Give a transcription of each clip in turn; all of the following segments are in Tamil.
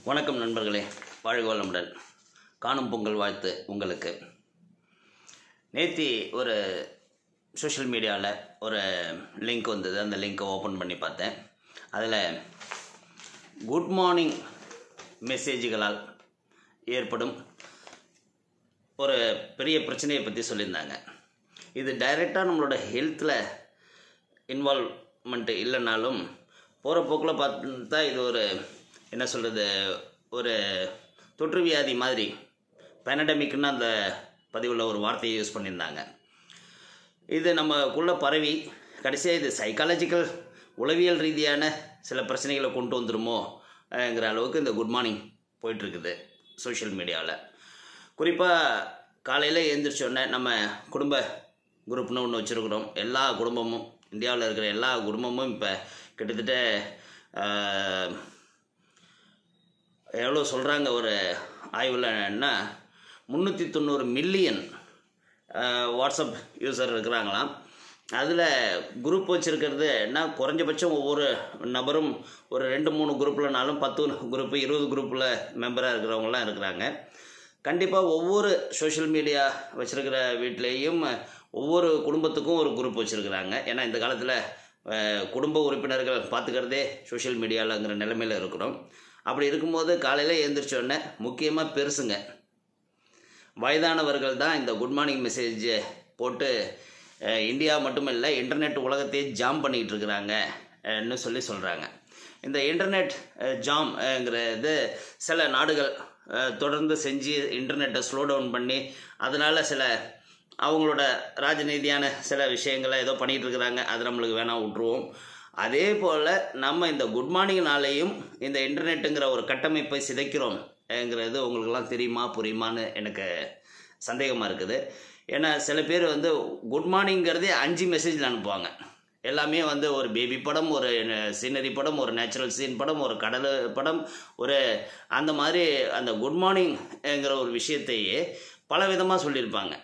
வணக்கம் நண்பர்களே வாழ்க வளமுடன் காணும் பொங்கல் வாழ்த்து உங்களுக்கு நேத்தி ஒரு சோஷியல் மீடியாவில் ஒரு லிங்க் வந்தது அந்த லிங்க்கை ஓப்பன் பண்ணி பார்த்தேன் அதில் குட் மார்னிங் மெசேஜ்களால் ஏற்படும் ஒரு பெரிய பிரச்சனையை பற்றி சொல்லியிருந்தாங்க இது டைரெக்டாக நம்மளோட ஹெல்த்தில் இன்வால்வ்மெண்ட்டு இல்லைனாலும் போகிற போக்கில் பார்த்தா இது ஒரு என்ன சொல்கிறது ஒரு தொற்று வியாதி மாதிரி பெனடமிக்னு அந்த பதிவில் ஒரு வார்த்தையை யூஸ் பண்ணியிருந்தாங்க இது நமக்குள்ளே பரவி கடைசியாக இது சைக்காலஜிக்கல் உளவியல் ரீதியான சில பிரச்சனைகளை கொண்டு வந்துருமோ ங்கிற அளவுக்கு இந்த குட் மார்னிங் போயிட்டுருக்குது சோஷியல் மீடியாவில் குறிப்பாக காலையில் எழுந்திரிச்சோடனே நம்ம குடும்ப குரூப்னு ஒன்று வச்சுருக்குறோம் எல்லா குடும்பமும் இந்தியாவில் இருக்கிற எல்லா குடும்பமும் இப்போ கிட்டத்தட்ட ஆஹ், எவ்வளோ சொல்கிறாங்க ஒரு ஆய்வுலன்னா முந்நூற்றி தொண்ணூறு மில்லியன் வாட்ஸ்அப் யூசர் இருக்கிறாங்களாம் அதில் குரூப் வச்சுருக்கிறது என்ன குறைஞ்சபட்சம் ஒவ்வொரு நபரும் ஒரு ரெண்டு மூணு குரூப்லனாலும் பத்து குரூப்பு இருபது குரூப்பில் மெம்பராக இருக்கிறவங்களாம் இருக்கிறாங்க கண்டிப்பாக ஒவ்வொரு சோஷியல் மீடியா வச்சுருக்கிற வீட்லேயும் ஒவ்வொரு குடும்பத்துக்கும் ஒரு குரூப் வச்சுருக்கிறாங்க ஏன்னா இந்த காலத்தில் குடும்ப உறுப்பினர்கள் பார்த்துக்கிறதே சோஷியல் மீடியாவில்ங்கிற நிலைமையில் இருக்கிறோம் அப்படி இருக்கும்போது காலையில் எழுந்திரிச்சோடனே முக்கியமாக பெருசுங்க வயதானவர்கள் தான் இந்த குட் மார்னிங் மெசேஜை போட்டு அஹ், இந்தியா மட்டுமில்லை இன்டர்நெட் உலகத்தையே ஜாம் பண்ணிக்கிட்டு இருக்கிறாங்க ன்னு சொல்லி சொல்கிறாங்க இந்த இன்டர்நெட் அஹ், ஜாம்ங்கிறது சில நாடுகள் அஹ், தொடர்ந்து செஞ்சு இன்டர்நெட்டை ஸ்லோ டவுன் பண்ணி அதனால் சில அவங்களோட ராஜநீதியான சில விஷயங்களை ஏதோ பண்ணிகிட்டு இருக்கிறாங்க அது நம்மளுக்கு வேணாம் விட்ருவோம் அதே போல் நம்ம இந்த குட் மார்னிங்னாலேயும் இந்த இன்டர்நெட்டுங்கிற ஒரு கட்டமைப்பை சிதைக்கிறோம்ங்கிறது உங்களுக்கெல்லாம் தெரியுமா புரியுமான்னு எனக்கு சந்தேகமாக இருக்குது ஏன்னா சில பேர் வந்து குட் மார்னிங்கிறதே அஞ்சு மெசேஜில் அனுப்புவாங்க எல்லாமே வந்து ஒரு பேபி படம் ஒரு சீனரி படம் ஒரு நேச்சுரல் சீன் படம் ஒரு கடல் படம் ஒரு அந்த மாதிரி அந்த குட் மார்னிங்ங்கிற ஒரு விஷயத்தையே பல விதமாக சொல்லியிருப்பாங்க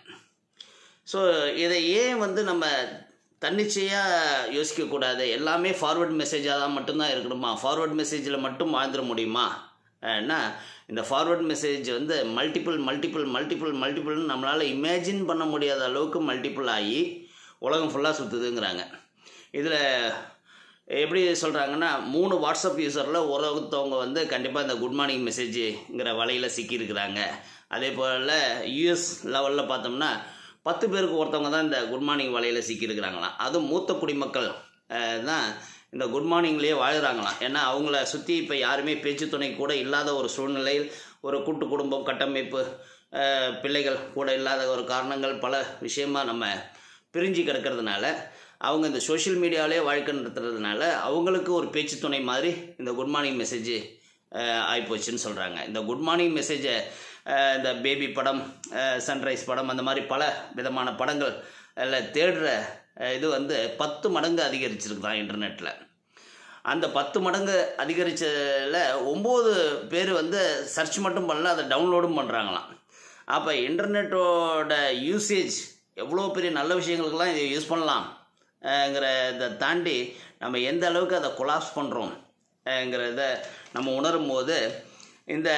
ஸோ இதை ஏன் வந்து நம்ம தன்னிச்சையாக யோசிக்கக்கூடாது எல்லாமே ஃபார்வர்ட் மெசேஜாக தான் மட்டும்தான் இருக்கணுமா ஃபார்வர்ட் மெசேஜில் மட்டும் வாழ்ந்துட முடியுமா ஏன்னா இந்த ஃபார்வர்ட் மெசேஜ் வந்து மல்டிபிள் மல்டிபிள் மல்டிபிள் மல்டிபிள்னு நம்மளால் இமேஜின் பண்ண முடியாத அளவுக்கு மல்டிபிள் ஆகி உலகம் ஃபுல்லாக சுற்றுதுங்கிறாங்க இதில் எப்படி சொல்கிறாங்கன்னா மூணு வாட்ஸ்அப் யூசரில் ஒருத்தவங்க வந்து கண்டிப்பாக இந்த குட் மார்னிங் மெசேஜுங்கிற வலையில் சிக்கியிருக்கிறாங்க அதே போல் யூஎஸ் லெவலில் பார்த்தோம்னா பத்து பேருக்கு ஒருத்தவங்க தான் இந்த குட் மார்னிங் வலையில் சிக்கியிருக்கிறாங்களாம் அதுவும் மூத்த குடிமக்கள் அஹ், தான் இந்த குட் மார்னிங்லேயே வாழ்கிறாங்களாம் ஏன்னா அவங்கள சுற்றி இப்போ யாருமே பேச்சு துணை கூட இல்லாத ஒரு சூழ்நிலையில் ஒரு கூட்டு குடும்பம் கட்டமைப்பு அஹ், பிள்ளைகள் கூட இல்லாத ஒரு காரணங்கள் பல விஷயமா நம்ம பிரிஞ்சு கிடக்கிறதுனால அவங்க இந்த சோஷியல் மீடியாவிலே வாழ்க்கை நடத்துறதுனால அவங்களுக்கு ஒரு பேச்சு துணை மாதிரி இந்த குட் மார்னிங் மெசேஜ் ஆகிப்போச்சுன்னு சொல்கிறாங்க இந்த குட் மார்னிங் மெசேஜை இந்த பேபி படம் சன்ரைஸ் படம் அந்த மாதிரி பல விதமான படங்கள் எல்லாம் தேடுற அஹ், இது வந்து பத்து மடங்கு அதிகரிச்சிருக்குதான் இன்டர்நெட்டில் அந்த பத்து மடங்கு அதிகரிச்சதில் ஒம்பது பேர் வந்து சர்ச் மட்டும் பண்ணல அதை டவுன்லோடும் பண்ணுறாங்களாம் அப்போ இன்டர்நெட்டோட யூசேஜ் எவ்வளோ பெரிய நல்ல விஷயங்களுக்கெல்லாம் இதை யூஸ் பண்ணலாம் ங்கிற இதை தாண்டி நம்ம எந்த அளவுக்கு அதை கொலாப்ஸ் பண்ணுறோம்ங்கிறத நம்ம உணரும் போது இந்த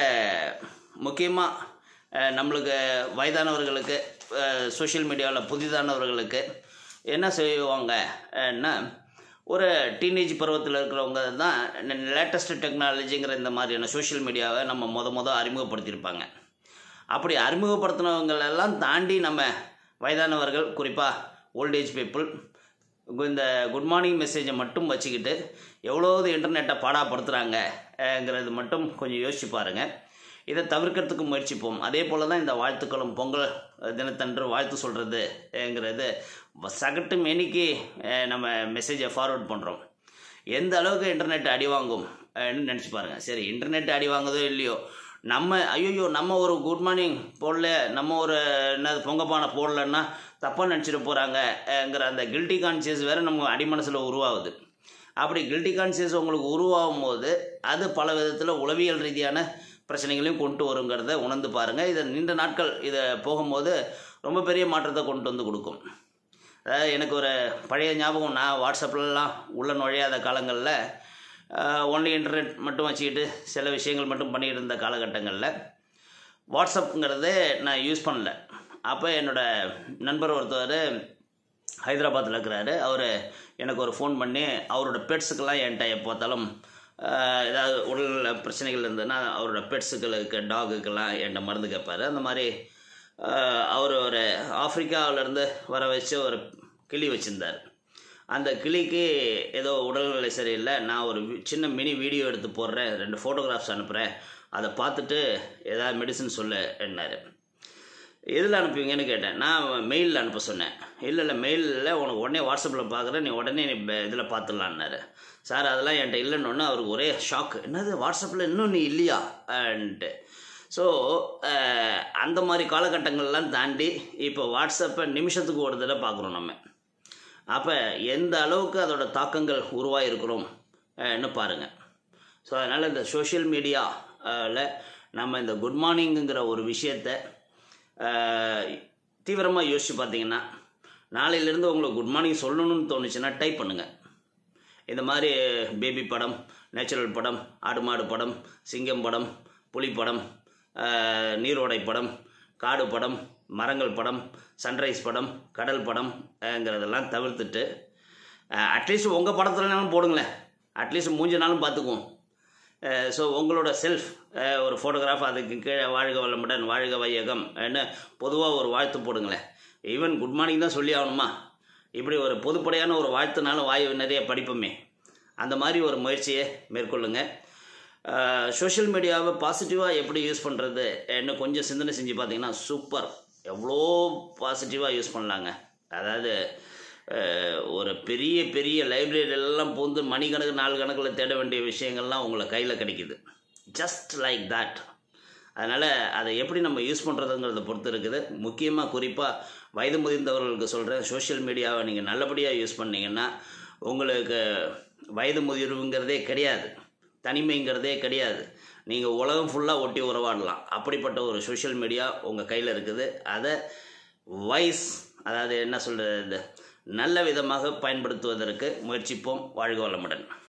முக்கியமாக நம்மளுக்கு வயதானவர்களுக்கு சோஷியல் மீடியாவில் புதிதானவர்களுக்கு என்ன செய்வாங்கன்னா ஒரு டீனேஜ் பருவத்தில் இருக்கிறவங்க தான் லேட்டஸ்ட் டெக்னாலஜிங்கிற இந்த மாதிரியான சோஷியல் மீடியாவை நம்ம முத முத அறிமுகப்படுத்தியிருப்பாங்க அப்படி அறிமுகப்படுத்தினவங்களெல்லாம் தாண்டி நம்ம வயதானவர்கள் குறிப்பாக ஓல்டேஜ் பீப்புள் இந்த குட் மார்னிங் மெசேஜை மட்டும் வச்சுக்கிட்டு எவ்வளோது இன்டர்நெட்டை பாடாப்படுத்துகிறாங்கங்கிறது மட்டும் கொஞ்சம் யோசிச்சு பாருங்கள் இதை தவிர்க்கிறதுக்கு முயற்சிப்போம் அதே போல் தான் இந்த வாழ்த்துக்களும் பொங்கல் தினத்தன்று வாழ்த்து சொல்கிறதுங்கிறது சகட்டு மேனிக்கு அஹ், நம்ம மெசேஜை ஃபார்வர்ட் பண்ணுறோம் எந்த அளவுக்கு இன்டர்நெட் அடி வாங்கும் ன்னு நினச்சி பாருங்கள் சரி இன்டர்நெட் அடி வாங்குதோ இல்லையோ நம்ம ஐயோ நம்ம ஒரு குட் மார்னிங் போடல நம்ம ஒரு என்ன பொங்கப்பானை போடலன்னா தப்பாக நினச்சிட்டு போகிறாங்கங்கிற அந்த கில்ட்டி கான்சியஸ் வேறு நம்ம அடிமனசில் உருவாகுது அப்படி கில்ட்டி கான்சியஸ் உங்களுக்கு உருவாகும் போது அது பல விதத்தில் உளவியல் ரீதியான பிரச்சனைகளையும் கொண்டு வருங்கிறத உணர்ந்து பாருங்கள் இதை நீண்ட நாட்கள் இதை போகும்போது ரொம்ப பெரிய மாற்றத்தை கொண்டு வந்து கொடுக்கும் அதாவது எனக்கு ஒரு பழைய ஞாபகம் நான் வாட்ஸ்அப்லலாம் உள்ள நுழையாத காலங்களில் ஒன்லி இன்டர்நெட் மட்டும் வச்சுக்கிட்டு சில விஷயங்கள் மட்டும் பண்ணிகிட்டு இருந்த காலகட்டங்களில் வாட்ஸ்அப்புங்கிறதே நான் யூஸ் பண்ணல அப்போ என்னோடய நண்பர் ஒருத்தர் ஹைதராபாத்தில் இருக்கிறாரு அவர் எனக்கு ஒரு ஃபோன் பண்ணி அவரோட பெட்ஸுக்கெல்லாம் என்கிட்ட எப்போ பார்த்தாலும் ஆஹ், ஏதாவது உடல் பிரச்சனைகள் இருந்ததுன்னா அவரோட பெட்ஸுகளுக்கு டாகுக்கெல்லாம் என்கிட்ட மருந்து கேட்பார் அந்த மாதிரி ஆஹ், அவர் ஒரு ஆப்பிரிக்காவிலேருந்து வர வச்சு ஒரு கிளி வச்சுருந்தார் அந்த கிளிக்கு ஏதோ உடல்நிலை சரியில்லை நான் ஒரு வி- சின்ன மினி வீடியோ எடுத்து போடுறேன் ரெண்டு ஃபோட்டோகிராஃப்ஸ் அனுப்புகிறேன் அதை பார்த்துட்டு ஏதாவது மெடிசன் சொல்லு என்னாரு எதில் அனுப்புவீங்கன்னு கேட்டேன் நான் மெயிலில் அனுப்ப சொன்னேன் இல்லை இல்லை மெயிலில் உனக்கு உடனே வாட்ஸ்அப்பில் பார்க்குறேன் நீ உடனே நீ இதில் பார்த்துடலான்னாரு சார் அதெல்லாம் என்கிட்ட இல்லைன்னு அவருக்கு ஒரே ஷாக் என்னது வாட்ஸ்அப்பில் இன்னும் நீ இல்லையா ன்ட்டு ஸோ அந்த மாதிரி காலகட்டங்கள்லாம் தாண்டி இப்போ வாட்ஸ்அப்பை நிமிஷத்துக்கு ஒரு தடவை பார்க்குறோம் நம்ம அப்போ எந்த அளவுக்கு அதோட தாக்கங்கள் உருவாகிருக்கிறோம் ன்னு பாருங்கள் ஸோ அதனால் இந்த சோஷியல் மீடியாவில் நம்ம இந்த குட் மார்னிங்குங்கிற ஒரு விஷயத்தை தீவிரமாக யோசித்து பார்த்தீங்கன்னா நாளையிலேருந்து உங்களுக்கு குட் மார்னிங் சொல்லணும்னு தோணுச்சுன்னா டைப் பண்ணுங்கள் இந்த மாதிரி பேபி படம் நேச்சுரல் படம் ஆடு மாடு படம் சிங்கம் படம் புலி படம் ஆஹ், நீரோடை படம் காடு படம் மரங்கள் படம் சன்ரைஸ் படம் கடல் படம்ங்கிறதெல்லாம் தவிர்த்துட்டு அட்லீஸ்ட் உங்கள் படத்துலனாலும் போடுங்களேன் அட்லீஸ்ட் மூஞ்ச நாளும் பார்த்துக்குவோம் ஸோ உங்களோட செல்ஃப் ஒரு ஃபோட்டோகிராஃப் அதுக்கு கீழே வாழ்க வளமுடன் வாழ்க வையகம் ன்னு பொதுவாக ஒரு வாழ்த்து போடுங்களேன் ஈவன் குட் மார்னிங் தான் சொல்லி ஆகணுமா இப்படி ஒரு பொதுப்படையான ஒரு வாழ்த்துனாலும் வாய் நிறைய படிப்போமே அந்த மாதிரி ஒரு முயற்சியை மேற்கொள்ளுங்க சோஷியல் மீடியாவை பாசிட்டிவாக எப்படி யூஸ் பண்ணுறது என்ன கொஞ்சம் சிந்தனை செஞ்சு பார்த்தீங்கன்னா சூப்பர் எவ்வளோ பாசிட்டிவாக யூஸ் பண்ணலாங்க அதாவது அஹ், ஒரு பெரிய பெரிய லைப்ரரி எல்லாம் பூந்து மணிக்கணக்கு நாலு கணக்கில் தேட வேண்டிய விஷயங்கள்லாம் உங்களை கையில் கிடைக்குது ஜஸ்ட் லைக் தட் அதனால் அதை எப்படி நம்ம யூஸ் பண்ணுறதுங்கிறத பொறுத்து இருக்குது முக்கியமாக குறிப்பாக வயது முதிர்ந்தவர்களுக்கு சொல்கிறேன் சோஷியல் மீடியாவை நீங்கள் நல்லபடியாக யூஸ் பண்ணீங்கன்னா உங்களுக்கு வயது முதிர்வுங்கிறதே கிடையாது தனிமைங்கிறதே கிடையாது நீங்கள் உலகம் ஃபுல்லாக ஒட்டி உறவாடலாம் அப்படிப்பட்ட ஒரு சோஷியல் மீடியா உங்கள் கையில் இருக்குது அதை வைஸ் அதாவது என்ன சொல்கிறது நல்ல விதமாக பயன்படுத்துவதற்கு முயற்சிப்போம் வாழ்க வளமுடன்